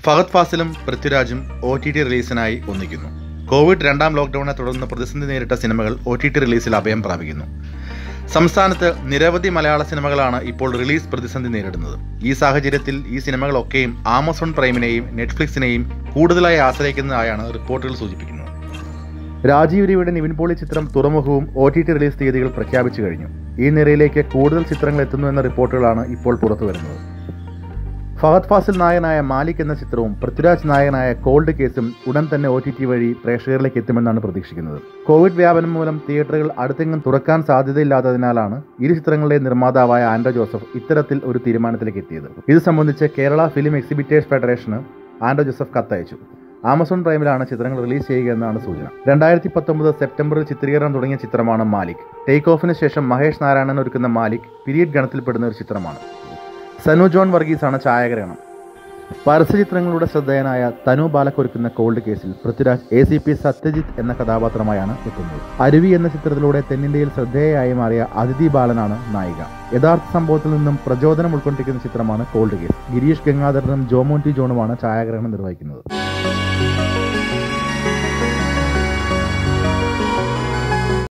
ഫഹദ് ഫാസിലും പൃഥ്വിരാജും O T T റിലീസിനായി ഒന്നിക്കുന്നു കോവിഡ് രണ്ടാം ലോക്ക്ഡൌണിനെ തുടർന്ന് പ്രതിസന്ധി നേരിട്ട സിനിമകൾ ഒ ടി ടി റിലീസിൽ അഭയം പ്രാപിക്കുന്നു സംസ്ഥാനത്ത് നിരവധി മലയാള സിനിമകളാണ് ഇപ്പോൾ റിലീസ് പ്രതിസന്ധി നേരിടുന്നത് ഈ സാഹചര്യത്തിൽ ഈ സിനിമകളൊക്കെയും ആമസോൺ പ്രൈമിനെയും നെറ്റ്ഫ്ലിക്സിനെയും കൂടുതലായി ആശ്രയിക്കുന്നതായാണ് റിപ്പോർട്ടുകൾ സൂചിപ്പിക്കുന്നത് രാജീവ് രവിയുടെ നിവിൻ പോളി ചിത്രം തുറമുഖവും ഒ ടി ടി റിലീസ് തീയതികൾ പ്രഖ്യാപിച്ചു കഴിഞ്ഞു ഈ നിരയിലേക്ക് കൂടുതൽ ചിത്രങ്ങൾ എത്തുന്നു എന്ന റിപ്പോർട്ടുകളാണ് ഇപ്പോൾ പുറത്തു വരുന്നത് ഫഹദ് ഫാസിൽ നായകനായ മാലിക് എന്ന ചിത്രവും പൃഥ്വിരാജ് നായകനായ കോൾഡ് കേസും ഉടൻ തന്നെ ഒ ടി ടി വഴി പ്രേക്ഷകരിലേക്ക് എത്തുമെന്നാണ് പ്രതീക്ഷിക്കുന്നത് കോവിഡ് വ്യാപനം മൂലം തിയേറ്ററുകൾ അടുത്തെങ്ങും തുറക്കാൻ സാധ്യതയില്ലാത്തതിനാലാണ് ഇരു ചിത്രങ്ങളുടെ നിർമ്മാതാവായ ആൻഡ്രോ ജോസഫ് ഇത്തരത്തിൽ ഒരു തീരുമാനത്തിലേക്ക് എത്തിയത് ഇത് സംബന്ധിച്ച് കേരള ഫിലിം എക്സിബിറ്റേഴ്സ് ഫെഡറേഷന് ആൻഡ്രോ ജോസഫ് കത്തയച്ചു ആമസോൺ പ്രൈമിലാണ് ചിത്രങ്ങൾ റിലീസ് ചെയ്യുക എന്നാണ് സൂചന രണ്ടായിരത്തി പത്തൊമ്പത് സെപ്റ്റംബറിൽ ചിത്രീകരണം തുടങ്ങിയ ചിത്രമാണ് മാലിക് ടേക്ക് ഓഫിന് ശേഷം മഹേഷ് നാരായണൻ ഒരുക്കുന്ന മാലിക് പീരീഡ് ഗണത്തിൽപ്പെടുന്ന ഒരു ചിത്രമാണ് സനു ജോൺ വർഗീസാണ് ഛായാഗ്രഹണം പരസ്യചിത്രങ്ങളുടെ ശ്രദ്ധേയനായ തനു ബാലക് ഒരുക്കുന്ന കോൾഡ് കേസിൽ Prithviraj A C P Satyajith എന്ന കഥാപാത്രമായാണ് എത്തുന്നത് അരുവി എന്ന ചിത്രത്തിലൂടെ തെന്നിന്ത്യയിൽ ശ്രദ്ധേയയായി മാറിയ അതിഥി ബാലനാണ് നായിക യഥാർത്ഥ സംഭവത്തിൽ നിന്നും പ്രചോദനം ഉൾക്കൊണ്ടിരിക്കുന്ന ചിത്രമാണ് കോൾഡ് കേസ് ഗിരീഷ് ഗംഗാധരനും ജോമോൻ ടി ജോണുമാണ് ഛായാഗ്രഹണം നിർവഹിക്കുന്നത്